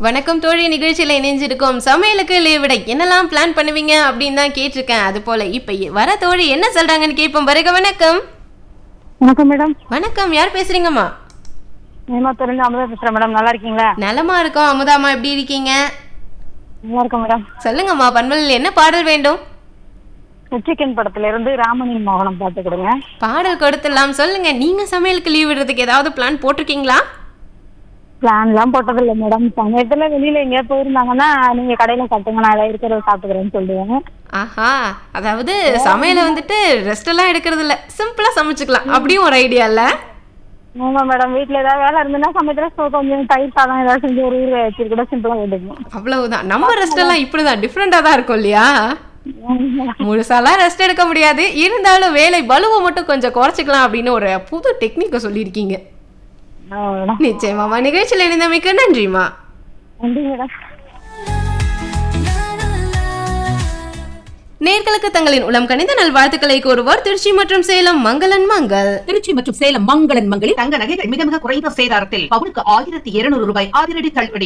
வணக்கம் தோழி நிகழ்ச்சியில் இணைஞ்சிருக்கோம் சமையலுக்கு லீவ் விட என்னெல்லாம் பிளான் பண்ணுவீங்க அப்படின்னு தான் கேட்டிருக்கேன் அது போல இப்போ வர தோழி என்ன சொல்றாங்கன்னு கேட்போம் வருக வணக்கம் வணக்கம் மேடம் வணக்கம் யார் பேசுறீங்கம்மா நேமாத்தூர்லேருந்து அமுதா பேசுகிறேன் மேடம் நல்லா இருக்கீங்களா நலமா இருக்கோம் அமுதாமா எப்படி இருக்கீங்க நல்லா இருக்கேன் மேடம் சொல்லுங்கம்மா பண்பலில் என்ன பாடல் வேண்டும் சிக்கன் படத்துல இருந்து ராமனின் மோகனம் பாட்டு கொடுங்க பாடல் கொடுத்துடலாம் சொல்லுங்க நீங்க சமையலுக்கு லீவ் விடுறதுக்கு ஏதாவது பிளான் போட்டிருக்கீங்களா பிளான்லாம் போட்டதில்லை மேடம் சமயத்துல வெளியில எங்கேயா போயிருந்தாங்கன்னா நீங்க கடையில சாப்பிட்டுங்க நான் ஏதாவது இருக்கிறத சாப்பிட்டுக்கிறேன்னு சொல்லுவேன் ஆஹா அதாவது சமையலை வந்துட்டு ரெஸ்ட் எல்லாம் எடுக்கிறது இல்ல சிம்பிளா சமைச்சுக்கலாம் அப்படியும் ஒரு ஐடியா இல்ல ஆமா மேடம் வீட்டுல ஏதாவது வேலை இருந்ததுன்னா சமயத்துல so கொஞ்சம் தயிர் சாதம் ஏதாவது செஞ்சு ஒரு ஊற வச்சு கூட சிம்பிளா போட்டுக்கணும் அவ்வளவுதான் நம்ம ரெஸ்ட் எல்லாம் இப்படிதான் டிஃப்ரெண்டா தான் இருக்கும் இல்லையா முழுசாலாம் ரெஸ்ட் எடுக்க முடியாது இருந்தாலும் வேலை பலுவை மட்டும் கொஞ்சம் குறைச்சிக்கலாம் அப்படின்னு ஒரு புது டெக்னிக்கை சொல்லியிருக்கீங்க ஆமா மேடம் நிச்சயமாமா நிகழ்ச்சியில் இணைந்தமைக்கு நன்றிம்மா நன்றி மேடம் நேர்களுக்கு தங்களின் உளம் கணித நல்வாழ்த்துக்களை கூறுவோர் திருச்சி மற்றும் சேலம் மங்களன் மங்கள் திருச்சி மற்றும் சேலம் மங்களன் மங்களில் தங்க நகைகள் மிக மிக குறைந்த சேதாரத்தில் பவுனுக்கு ஆயிரத்தி இருநூறு ரூபாய் அதிரடி தள்ளுபடி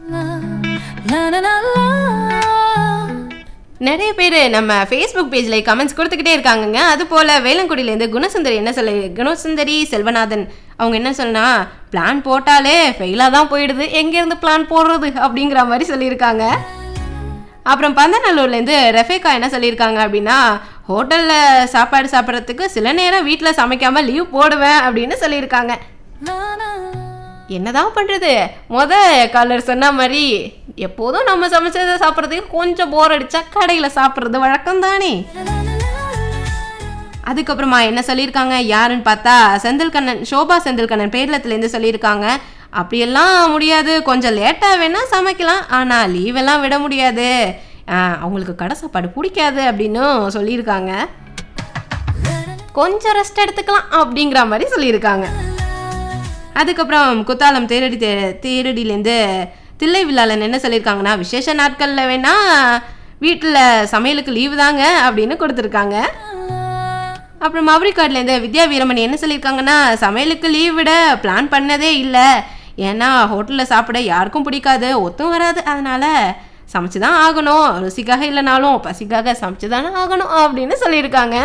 நிறைய பேர் நம்ம ஃபேஸ்புக் பேஜில் கமெண்ட்ஸ் கொடுத்துக்கிட்டே இருக்காங்கங்க அது போல் வேளங்குடியிலேருந்து குணசுந்தரி என்ன சொல்ல குணசுந்தரி செல்வநாதன் அவங்க என்ன சொன்னா பிளான் போட்டாலே ஃபெயிலாக தான் போயிடுது எங்கேருந்து பிளான் போடுறது அப்படிங்கிற மாதிரி சொல்லியிருக்காங்க அப்புறம் பந்தநல்லூர்லேருந்து ரெஃபேக்கா என்ன சொல்லியிருக்காங்க அப்படின்னா ஹோட்டலில் சாப்பாடு சாப்பிட்றதுக்கு சில நேரம் வீட்டில் சமைக்காமல் லீவ் போடுவேன் அப்படின்னு சொல்லியிருக்காங்க என்னதான் பண்றது முத காலர் சொன்ன மாதிரி எப்போதும் நம்ம சமைச்சதை சாப்பிட்றதுக்கு கொஞ்சம் போர் அடிச்சா கடையில் சாப்பிட்றது வழக்கம் தானே அதுக்கப்புறமா என்ன சொல்லியிருக்காங்க யாருன்னு பார்த்தா செந்தில்கண்ணன் சோபா செந்தில்கண்ணன் பேர்லத்துலேருந்து சொல்லியிருக்காங்க அப்படியெல்லாம் முடியாது கொஞ்சம் லேட்டாக வேணால் சமைக்கலாம் ஆனால் லீவெல்லாம் விட முடியாது ஆஹ், அவங்களுக்கு கடை சாப்பாடு பிடிக்காது அப்படின்னும் சொல்லியிருக்காங்க கொஞ்சம் ரெஸ்ட் எடுத்துக்கலாம் அப்படிங்கிற மாதிரி சொல்லியிருக்காங்க அதுக்கப்புறம் குத்தாலம் தேரடி தே தேரடியிலேருந்து தில்லை விழாலன் என்ன சொல்லியிருக்காங்கன்னா விசேஷ நாட்களில் வேணா வீட்டில் சமையலுக்கு லீவு தாங்க அப்படின்னு கொடுத்துருக்காங்க அப்புறம் மவரிக்காட்லேருந்து வித்யா வீரமணி என்ன சொல்லியிருக்காங்கன்னா சமையலுக்கு லீவ் விட பிளான் பண்ணதே இல்லை ஏன்னா ஹோட்டலில் சாப்பிட யாருக்கும் பிடிக்காது ஒத்தும் வராது அதனால் சமைச்சு தான் ஆகணும் ருசிக்காக இல்லைனாலும் பசிக்காக சமைச்சு தானே ஆகணும் அப்படின்னு சொல்லியிருக்காங்க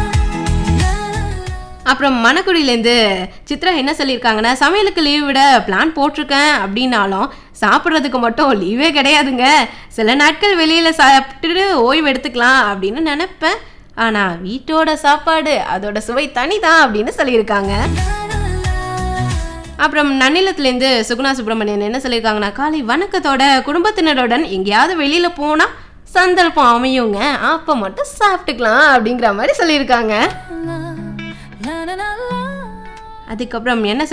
அப்புறம் மணக்குடியிலேருந்து சித்ரா என்ன சொல்லியிருக்காங்கன்னா சமையலுக்கு லீவ் விட பிளான் போட்டிருக்கேன் அப்படின்னாலும் சாப்பிட்றதுக்கு மட்டும் லீவே கிடையாதுங்க சில நாட்கள் வெளியில் சாப்பிட்டுட்டு ஓய்வு எடுத்துக்கலாம் அப்படின்னு நினைப்பேன் ஆனால் வீட்டோட சாப்பாடு அதோட சுவை தனி தான் அப்படின்னு சொல்லியிருக்காங்க அப்புறம் நன்னிலத்துலேருந்து சுகுணா சுப்பிரமணியன் என்ன சொல்லியிருக்காங்கன்னா காலை வணக்கத்தோட குடும்பத்தினருடன் எங்கேயாவது வெளியில் போனால் சந்தர்ப்பம் அமையுங்க அப்போ மட்டும் சாப்பிட்டுக்கலாம் அப்படிங்கிற மாதிரி சொல்லியிருக்காங்க அதுக்கப்புறம் என்ன